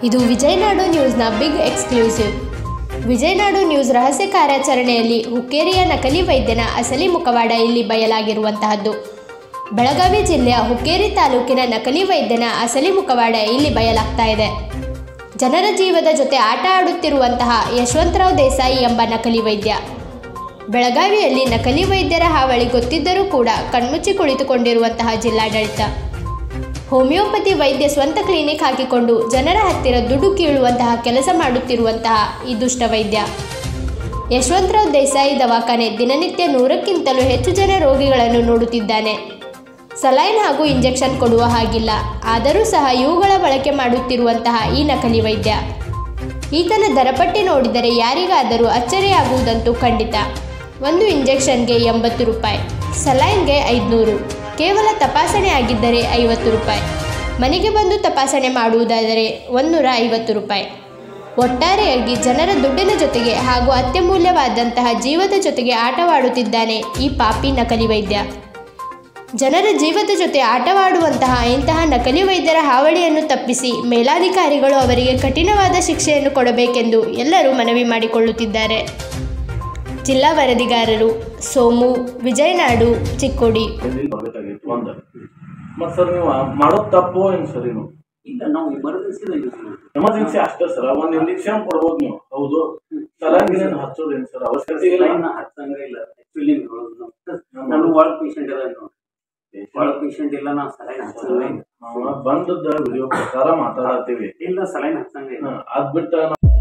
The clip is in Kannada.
ಇದು ವಿಜಯನಾಡು ನ್ಯೂಸ್ನ ಬಿಗ್ ಎಕ್ಸ್ಕ್ಲೂಸಿವ್ ವಿಜಯನಾಡು ನ್ಯೂಸ್ ರಹಸ್ಯ ಕಾರ್ಯಾಚರಣೆಯಲ್ಲಿ ಹುಕ್ಕೇರಿಯ ನಕಲಿ ವೈದ್ಯನ ಅಸಲಿ ಮುಖವಾಡ ಇಲ್ಲಿ ಬಯಲಾಗಿರುವಂತಹದ್ದು ಬೆಳಗಾವಿ ಜಿಲ್ಲೆಯ ಹುಕ್ಕೇರಿ ತಾಲೂಕಿನ ನಕಲಿ ವೈದ್ಯನ ಅಸಲಿ ಮುಖವಾಡ ಇಲ್ಲಿ ಬಯಲಾಗ್ತಾ ಇದೆ ಜನರ ಜೀವದ ಜೊತೆ ಆಟ ಆಡುತ್ತಿರುವಂತಹ ಯಶವಂತರಾವ್ ದೇಸಾಯಿ ಎಂಬ ನಕಲಿ ವೈದ್ಯ ಬೆಳಗಾವಿಯಲ್ಲಿ ನಕಲಿ ವೈದ್ಯರ ಹಾವಳಿ ಗೊತ್ತಿದ್ದರೂ ಕೂಡ ಕಣ್ಮುಚ್ಚಿ ಕುಳಿತುಕೊಂಡಿರುವಂತಹ ಜಿಲ್ಲಾಡಳಿತ ಹೋಮಿಯೋಪತಿ ವೈದ್ಯ ಸ್ವಂತ ಕ್ಲಿನಿಕ್ ಹಾಕಿಕೊಂಡು ಜನರ ಹತ್ತಿರ ದುಡ್ಡು ಕೀಳುವಂತಹ ಕೆಲಸ ಮಾಡುತ್ತಿರುವಂತಹ ಈ ದುಷ್ಟ ವೈದ್ಯ ಯಶವಂತರಾವ್ ದೇಸಾಯಿ ದವಾಖಾನೆ ದಿನನಿತ್ಯ ನೂರಕ್ಕಿಂತಲೂ ಹೆಚ್ಚು ಜನ ರೋಗಿಗಳನ್ನು ನೋಡುತ್ತಿದ್ದಾನೆ ಸಲೈನ್ ಹಾಗೂ ಇಂಜೆಕ್ಷನ್ ಕೊಡುವ ಹಾಗಿಲ್ಲ ಆದರೂ ಸಹ ಇವುಗಳ ಬಳಕೆ ಮಾಡುತ್ತಿರುವಂತಹ ಈ ನಕಲಿ ವೈದ್ಯ ಈತನ ದರಪಟ್ಟಿ ನೋಡಿದರೆ ಯಾರಿಗಾದರೂ ಅಚ್ಚರಿಯಾಗುವುದಂತೂ ಖಂಡಿತ ಒಂದು ಇಂಜೆಕ್ಷನ್ಗೆ ಎಂಬತ್ತು ರೂಪಾಯಿ ಸಲೈನ್ಗೆ ಐದುನೂರು ಕೇವಲ ತಪಾಸಣೆ ಆಗಿದ್ದರೆ ಐವತ್ತು ರೂಪಾಯಿ ಮನೆಗೆ ಬಂದು ತಪಾಸಣೆ ಮಾಡುವುದಾದರೆ ಒಂದೂರ ಐವತ್ತು ರೂಪಾಯಿ ಒಟ್ಟಾರೆಯಾಗಿ ಜನರ ದುಡ್ಡಿನ ಜೊತೆಗೆ ಹಾಗೂ ಅತ್ಯಮೂಲ್ಯವಾದಂತಹ ಜೀವದ ಜೊತೆಗೆ ಆಟವಾಡುತ್ತಿದ್ದಾನೆ ಈ ಪಾಪಿ ನಕಲಿ ವೈದ್ಯ ಜನರ ಜೀವದ ಜೊತೆ ಆಟವಾಡುವಂತಹ ಇಂತಹ ನಕಲಿ ವೈದ್ಯರ ಹಾವಳಿಯನ್ನು ತಪ್ಪಿಸಿ ಮೇಲಾಧಿಕಾರಿಗಳು ಅವರಿಗೆ ಕಠಿಣವಾದ ಶಿಕ್ಷೆಯನ್ನು ಕೊಡಬೇಕೆಂದು ಎಲ್ಲರೂ ಮನವಿ ಮಾಡಿಕೊಳ್ಳುತ್ತಿದ್ದಾರೆ ಜಿಲ್ಲಾ ವರದಿಗಾರರು ಸೋಮು ವಿಜಯನಾಡು ಚಿಕ್ಕೋಡಿ ಇಲ್ಲಿ ಬರ್ಬೇಕಾಗಿತ್ತು ಒಂದ್ ಮತ್ ಸರ್ ನೀವು ಮಾಡೋದ್ ತಪ್ಪು ಏನ್ ಸರ್ ನೀವು ಇಲ್ಲ ನಾವು ಎಮರ್ಜೆನ್ಸಿ ಯೂಸ್ ಮಾಡ್ತೀವಿ ಎಮರ್ಜೆನ್ಸಿ ಅಷ್ಟೇ ಸರ್ ಒಂದ್ ಇಂಜೆಕ್ಷನ್ ಕೊಡ್ಬೋದು ನೀವು ಹೌದು ಸಲಾಗಿನ ಹಚ್ಚೋದೇನ್ ಸರ್ ಅವಶ್ಯಕತೆ ಇಲ್ಲ ಸಲೈನ್ ಹಚ್ಚಂಗ ಇಲ್ಲ ಆಕ್ಚುಲಿ ನಾನು ಒಳಗ್ ಪೇಷಂಟ್ ಅದ ನೋಡಿ ಒಳಗ್ ಪೇಷಂಟ್ ಇಲ್ಲ ನಾ ಸಲೈನ್ ಹಚ್ಚಂಗ ಇಲ್ಲ ನಾವು ಬಂದದ್ದ ವಿಡಿಯೋ ಪ್ರಕಾರ ಮಾತಾಡತ್ತೀವಿ ಇಲ್ಲ ಸಲೈನ್ ಹಚ್ಚಂಗ ಇಲ್ಲ ಅದ್ ಬಿಟ್ಟ